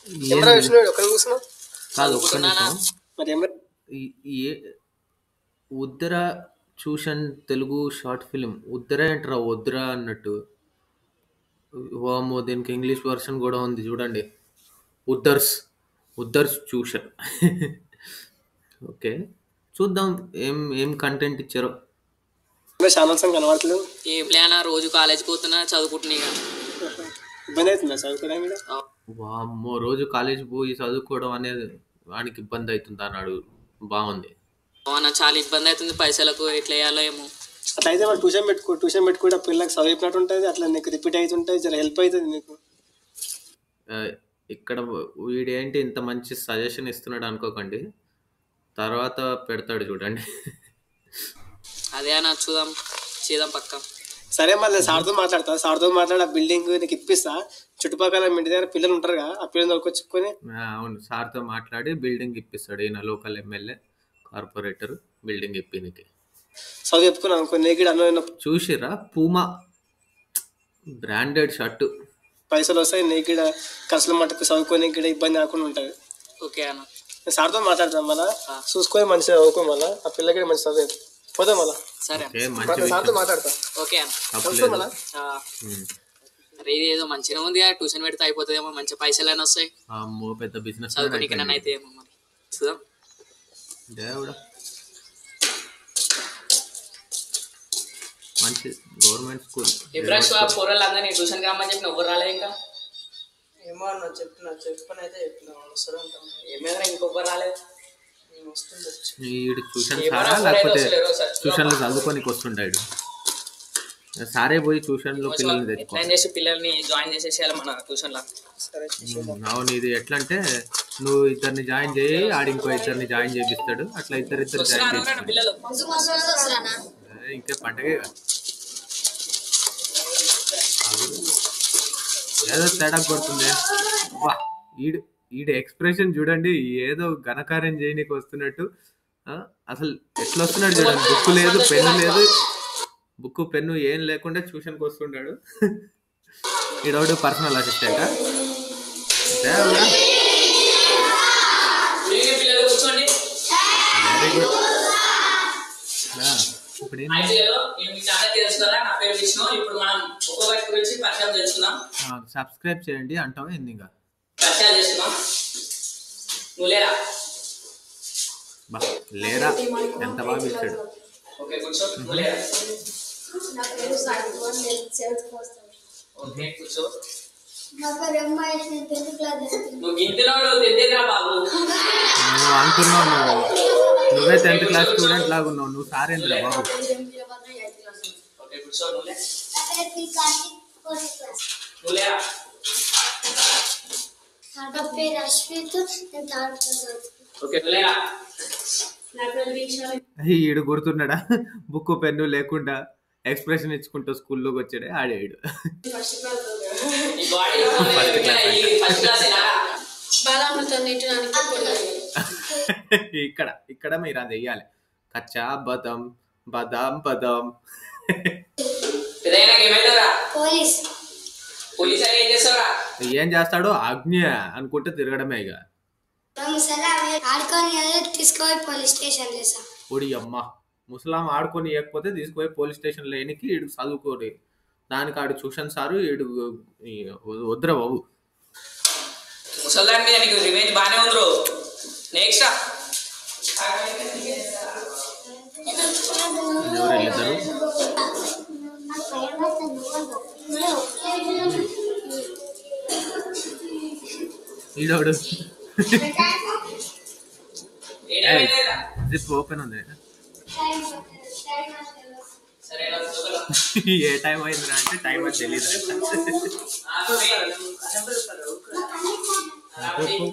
Camera ఏంది? విష్ణు ఒక్కడ కూర్చున్నావు కాదు ఒక్క నిమిషం మరి ఏమరా ఈ- ఏ ఉద్దర చూషన్ తెలుగు షార్ట్ ఫిలిం ఉద్దర ఏంట్రా వద్దురా అన్నట్టు వామో దీనికి ఇంగ్లీష్ వర్షన్ కూడా ఉంది చూడండి ఉద్దర్స్ ఉద్దర్స్ ట్యూషన్ ఓకే చూద్దాం ఏం ఏం కంటెంట్ ఇచ్చారో ఛానల్స్ కనబడతలేదు ఏం ప్లాన్ రోజు కాలేజ్కి పోతున్నా చదువుకుంటున్నా ఇక ఇబ్బంది అవుతుందా చదువుకోవడానికి కూడా వామ్మో రోజు కాలేజ్ పోయి చదువుకోవడం అనేది వానికి ఇబ్బంది అవుతుంది అన్నాడు బాగుంది అవునా చాలా ఇబ్బంది అవుతుంది పైసలకు ఎట్లా వేయాలో ఏమో అట్లా అయితే మరి ట్యూషన్ పెట్టుకో ట్యూషన్ పెట్టుకుంటే పిల్లలకు చదివినట్టు ఉంటుంది అట్లా నీకు రిపీట్ అవుతుంటుంది జర హెల్ప్ అవుతుంది నీకు ఆ, ఇక్కడ వీడేంటి ఇంత మంచి సజెషన్ ఇస్తున్నాడు అనుకోకండి తర్వాత పెడతాడు చూడండి అదే అన్న చూద్దాం చేద్దాం పక్క సరే మళ్ళీ సార్తో మాట్లాడతా సార్తో మాట్లాడి ఆ బిల్డింగ్ నీకు ఇప్పిస్తా చుట్టుపక్కల మీ ఇంటి దగ్గర పిల్లలు ఉంటారు కదా ఆ పిల్లలు దొరకొచ్చుకొని ఆ, అవును సార్తో మాట్లాడి బిల్డింగ్ ఇప్పిస్తాడు ఈయన లోకల్ ఎమ్మెల్యే కార్పొరేటర్ బిల్డింగ్ ఇప్పినికి చదువు చెప్పుకున్నాను అనుకో నీకు అన్న చూసిరా పూమా బ్రాండెడ్ షర్టు పైసలు వస్తాయి నీకు ఈడ ఖర్చుల మట్టుకు చదువుకొని ఇక్కడ ఇబ్బంది కాకుండా ఉంటుంది ఓకే అన్న నేను సార్తో మాట్లాడతాం మళ్ళా చూసుకొని మంచిగా చదువుకో మళ్ళా ఆ పిల్లకి మంచి చదువు పోదాం మళ్ళా సరే ఓకే మంచి సార్తో విషయం మాట్లాడతా ఓకే అన్న తప్పలేదు మళ్ళా ఆ, ఉమ్. అరే ఇది ఏదో మంచిగా ఉంది కదా ట్యూషన్ పెడితే అయిపోతుందేమో మంచి పైసలు అయినా వస్తాయి అమ్మో పెద్ద బిజినెస్ చదువుకోనికి నన్ను అయితే ఏమో మరి చూద్దాం దేవుడా మంచి గవర్నమెంట్ స్కూల్ ఇబ్రాష్ పోరలు అందరినీ ట్యూషన్ కామని చెప్పిన ఎవరు రాలేదు ఇంకా ఏమో అన్న చెప్పిన చెప్పని అయితే చెప్పిన వస్తారు ఉంటాం ఏమైనా ఇంకొవ్వరు రాలేదు నేను వస్తుంది వచ్చి వీడు ట్యూషన్ ఏమన్నా సారా ఎవరైతే లేకపోతే వస్తలేరో ఒకసారి ట్యూషన్లు చదువుకోనికి వస్తుంటాడు సారే పోయి ట్యూషన్లో పిల్లల్ని తెచ్చుకో ఎట్లా చేసి పిల్లల్ని జాయిన్ చేసేసేయాలి మన ట్యూషన్ లో సరే ఉమ్, అవును ఇది ఎట్లా అంటే నువ్వు ఇద్దరిని జాయిన్ చేయి ఆడి ఇంకో ఇద్దరిని జాయిన్ చేపిస్తాడు అట్లా ఇద్దరు ఇద్దరు జాయిన్ వస్తున్నారు చేస్తాడు పిల్లలు ఇంకే పండగే కదా. ఏదో తేడా కొడుతుంది వా ఈడు ఈడు ఎక్స్ప్రెషన్ చూడండి ఏదో ఘనకార్యం చేయనీకి వస్తున్నట్టు ఆ, అసలు ఎట్లా వస్తున్నాడు చూడండి బుక్ లేదు పెన్ను లేదు బుక్ పెన్ను ఏం లేకుండా ట్యూషన్కి వస్తుంటాడు ఈడోడు పర్సనల్ అసిస్టెంట్ మీరే పిల్లలు కూర్చోండి వెరీ గుడ్ ఇప్పుడు ఏం అయితే నేను మీకు చాలా తెలుసు కదా నా పేరు విష్ణు ఇప్పుడు మనం ఒక్కొక్కటి గురించి పరిచయం చేసుకుందాం సబ్స్క్రైబ్ చేయండి అంటావా ఏంది ఇంకా పరిచయం చేసుకుందాం నువ్వు లేరా బా లేరా ఎంత బాగా పిలిచాడు ఓకే కూర్చో నువ్వు లేరా నా పేరు సాయికుమార్ నేను సెవెంత్ క్లాస్ ఓకే కూర్చో నా పేరు ఎంఐఎస్ నేను టెన్త్ క్లాస్ చదువుతున్నాను నువ్వు గింతినోడు తెద్దేదిరా బాబు నువ్వు అనుకున్నావు నువ్వు నువ్వే టెన్త్ క్లాస్ స్టూడెంట్ లాగా ఉన్నావు నువ్వు సారేంద్ర బాబు ఓకే కూర్చో నువ్వు లే నా పేరు పి కార్తిక్ ఫోర్త్ క్లాస్ నువ్వు లేరా నా పేరు అశ్విత్ నేను థర్డ్ క్లాస్ చదువుతున్నాను ఓకే నువ్వు లేరా నా పేరు విశాల్ ఈడు గుర్తున్నాడా బుక్ పెన్ను లేకుండా ఎక్స్ప్రెషన్ ఇచ్చుకుంటూ స్కూల్లోకి వచ్చాడే ఆడేడు ఫస్ట్ క్లాస్ ఈ బాడీలో First class అంట. ఫస్ట్ క్లాస్ బాలామృతం నీటడానికి ఇక్కడ ఇక్కడ మీరు అది వెయ్యాలి కచ్చా బదం బదాం బదాం పెద్దయినా ఏమైతుందిరా పోలీస్ పోలీస్ అని ఏం చేస్తావురా ఏం చేస్తాడో ఆజ్ఞ అనుకుంటే తిరగడమే ఇక మేము సరే ఆడుకొని తీసుకుపోయి పోలీస్ స్టేషన్ చేసాం ఒడి అమ్మ ముసలాం ఆడుకొని ఇవ్వకపోతే తీసుకుపోయి పోలీస్ స్టేషన్లో ఎనికి ఈడు చదువుకోడి దానికి ఆడు ట్యూషన్ సారు ఈడు ఈ వద్దురా బాబు ముసల్దాని మీద నీకు రివెంజ్ బాగానే ఉందిరో నెక్స్ట్ ఎవరు వెళ్ళిద్దరు ఈడోడు ఏమైందిరా జిప్ ఓపెన్ ఉంది సరేనా చూద్దాం. ఏ టైం అయిందిరా అంటే టైం అది తెలియదు ఆ, నువ్వే.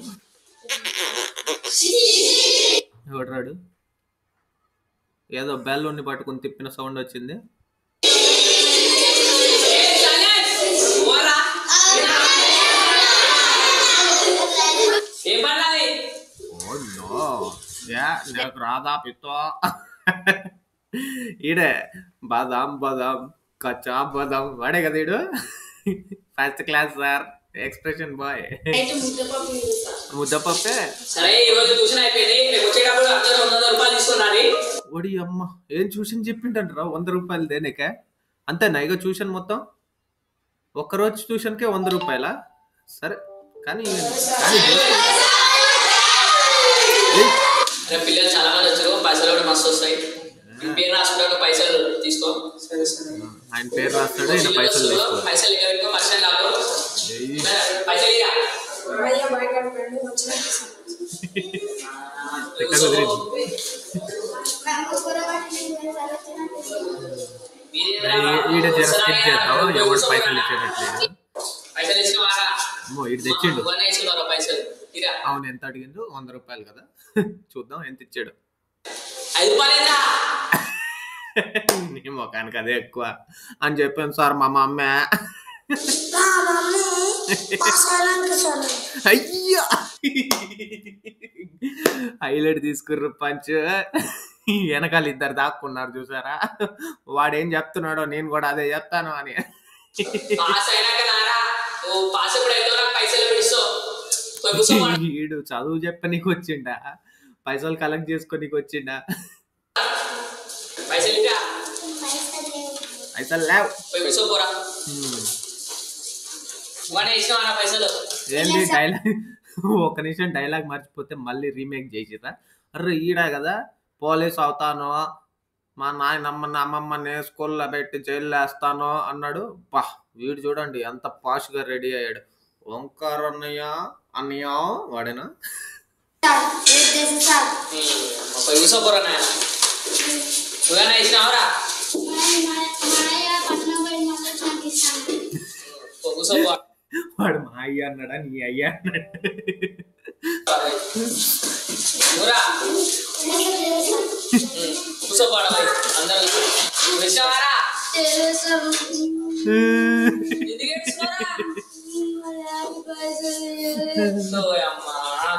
ఎవడరాడు ఏదో బెల్లోని పట్టుకుని తిప్పిన సౌండ్ వచ్చింది ఓరా. ఏం పర్లేదు ఓ నో యా నాకు రాదా పిత్తో ఈడే బాదాం బాదాం కచ్చా బాదాం వాడే కదా ఈడు first class sir expression boy అయితే ముద్దపప్పు తిరుగుతా ముద్దపప్పే సరే ఈ రోజు ట్యూషన్ అయిపోయింది రేపు వచ్చేటప్పుడు అందరూ వంద వంద రూపాయలు తీసుకున్నాను ఒడి అమ్మ ఏం ట్యూషన్ చెప్పిండంటారా వంద రూపాయలు దేనికే అంతేనా ఇక ట్యూషన్ మొత్తం ఒక్కరోజు ట్యూషన్కే వంద రూపాయలా సరే కానీ కానీ ఏయ్, రేపు పిల్లలు చాలా మంది వచ్చారు పైసలు కూడా మస్తు వస్తాయి నీ పేరు రాసుకుంటాను పైసలు తీసుకో సరే సరే ఆయన పేరు రాస్తాడు ఈయన పైసలు తీసుకో పైసలు ఇక పెట్టుకో మర్చిపోయి నాకు ఏయ్, పైసలు ఇక అయ్యా బయట ఫ్రెండ్ వచ్చిన ఎక్కడ కుదిరింది ఈ- ఈడ జర స్కిప్ చేద్దాం ఎవరు పైసలు ఇచ్చేటట్లేదు పైసలు ఇచ్చినవారా అమ్మో ఇటు తెచ్చిండు నువ్వనే ఇచ్చినవారా పైసలు ఇరా అవును ఎంత అడిగిండు వంద రూపాయలు కదా చూద్దాం ఎంత ఇచ్చాడు ఐదు రూపాయలు ఏందా నీ ముఖానికి అదే ఎక్కువ అని చెప్పాను సార్ మా మమ్మ అయ్యా హైలైట్ తీసుకుర్రు పంచ్ వెనకాల ఇద్దరు దాక్కున్నారు చూసారా వాడేం చెప్తున్నాడో నేను కూడా అదే చెప్తాను అని పాస్ అయినాక నారా ఓ పాస్ ఎప్పుడు అయితే నాకు పైసలు పిలుస్తావు పోయి కూర్చోమా వీడు చదువు చెప్పనీకి వచ్చిండా పైసలు కలెక్ట్ చేసుకోనీకి వచ్చిండా పైసలు ఇరా పైసలు లేవు పోయి కూర్చోపోరా హ్మ్. నువ్వనే ఇచ్చినవారా పైసలు ఏంది డైలాగ్ ఒక నిమిషం డైలాగ్ మర్చిపోతే మళ్ళీ రీమేక్ చేసిరా అర్రే ఈడ కదా పోలీస్ అవుతాను మా నాయనమ్మ అమ్మమ్మని స్కూల్లో పెట్టి జైల్లో వేస్తాను అన్నాడు పా వీడు చూడండి ఎంత పాష్ గా రెడీ అయ్యాడు ఓంకార్ అన్నయ్య అన్నయ్య వాడేనా పోయి కూర్చోపోరా నాయన నువ్వేనా ఇచ్చినావరా పోయి కూర్చోపో వాడు మా అయ్య అన్నాడా నీ అయ్య అన్నాడు నువ్వురా కూర్చోపోరా పోయి అందరూ నువ్వు ఇచ్చినావారా ఎందుకు ఇచ్చినారా అమ్మా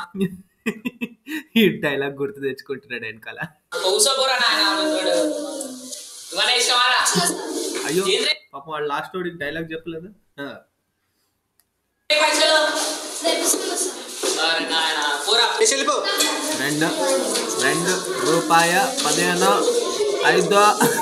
ఈ డైలాగ్ గుర్తు తెచ్చుకుంటున్నాడు వెనకాల కూర్చోపోరా నాయన తోడు నువ్వనే ఇచ్చినావారా అయ్యో ఏంది? పాపం వాడు లాస్ట్ వాడికి డైలాగ్ చెప్పలేదు ఆ. పైసలు అరే నాయన పోరా వెళ్ళిపో రెండు రెండు రూపాయ పదిహేను ఐదు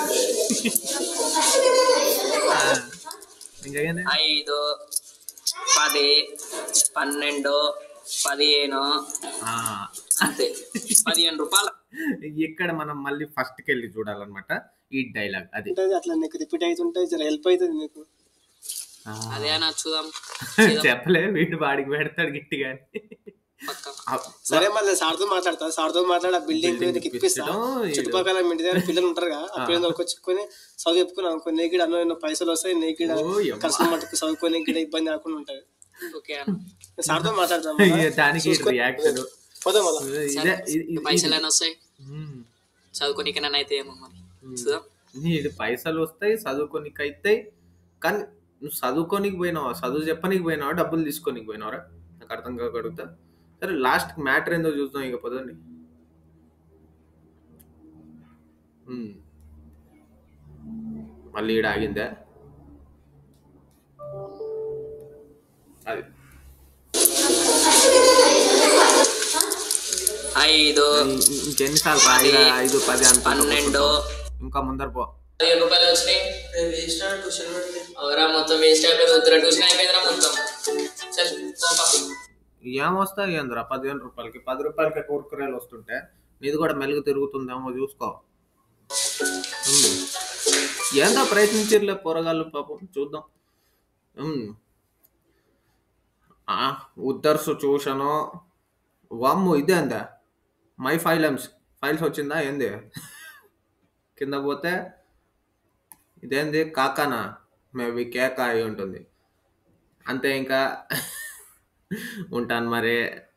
ఆ, ఇంకేంది ఐదు పది పన్నెండు పదిహేను ఆ, అంతే పదిహేను రూపాయలు ఇక్కడ మనం మళ్ళీ ఫస్ట్ కి వెళ్ళి చూడాలన్నమాట ఈ డైలాగ్ అది ఉంటుంది అట్లా నీకు రిపీట్ అవుతుంటే జర హెల్ప్ అవుతుంది నీకు ఆ, అదే అన్న చూద్దాం చెప్పలే వీడు వాడికి పెడతాడు గట్టిగా పక్క ఆ, సరే మళ్ళీ సార్తో మాట్లాడతా సార్తో మాట్లాడి ఆ బిల్డింగ్ Building నీకు ఇప్పిస్తా ఇప్పించడం, ఈడు- చుట్టుపక్కల మీ ఇంటి దగ్గర పిల్లలు ఉంటారు కదా ఆ పిల్లలు వచ్చుకొని చదువు చెప్పుకుని అనుకో నీకు అన్న ఎన్నో పైసలు వస్తాయి నీకు కూడా ఓ యమ్మ. కలిసి మట్టుకు చదువుకొని కూడా ఇబ్బంది కాకుండా ఉంటుంది ఓకే అన్న సార్తో మాట్లాడతాం అయ్యో, దానికి రియాక్షన్ పోదాం మళ్ళా ఇదే ఇది- ఇది- పైసలు అయినా వస్తాయి ఉమ్. చదువుకోనికి అయితే ఏమో మరి చూద్దాం నీడు పైసలు వస్తాయి చదువుకోనికి అవుతాయి కానీ నువ్వు చదువుకోనికి పోయినావా చదువు చెప్పనీకి పోయినావా డబ్బులు తీసుకోనికి పోయినావరా నాకు అర్థం కాకడుగుతా సరే లాస్ట్ మ్యాటర్ ఏందో చూద్దాం ఇక పదండి ఉమ్. మళ్ళీ ఈడ ఆగిందా అది ఐదు ఇం- ఇం- ఇంకెన్నిసార్లు రా? ఐదు ఐదు పది అనుకుంటా పన్నెండు ఇంకా ముందర పో పదిహేను రూపాయలు వచ్చినాయి రేపు వేసిన ట్యూషన్ పెడితే అవరా మొత్తం వేస్ట్ అయిపోయింది ఉత్తర ట్యూషన్ అయిపోయిందిరా మొత్తం సరే పోపా. ఏమొస్తాయి ఏందిరా పదిహేను రూపాయలకి పది రూపాయలకి కూరకూరలు వస్తుంటే నీది కూడా మెలుగు తిరుగుతుందేమో చూసుకో ఉమ్. ఏందో ప్రయత్నించర్లే పోరగాళ్ళు పాపం చూద్దాం ఉమ్. ఆ, ఉద్దర్సు చూసాను వామ్ము ఇదే అందా మై ఫైలమ్స్ ఫైల్స్ వచ్చిందా ఏంది కింద పోతే ఇదేంది కాకానా మేబీ కేక్ అయి ఉంటుంది అంతే ఇంకా ఉంటాను మరి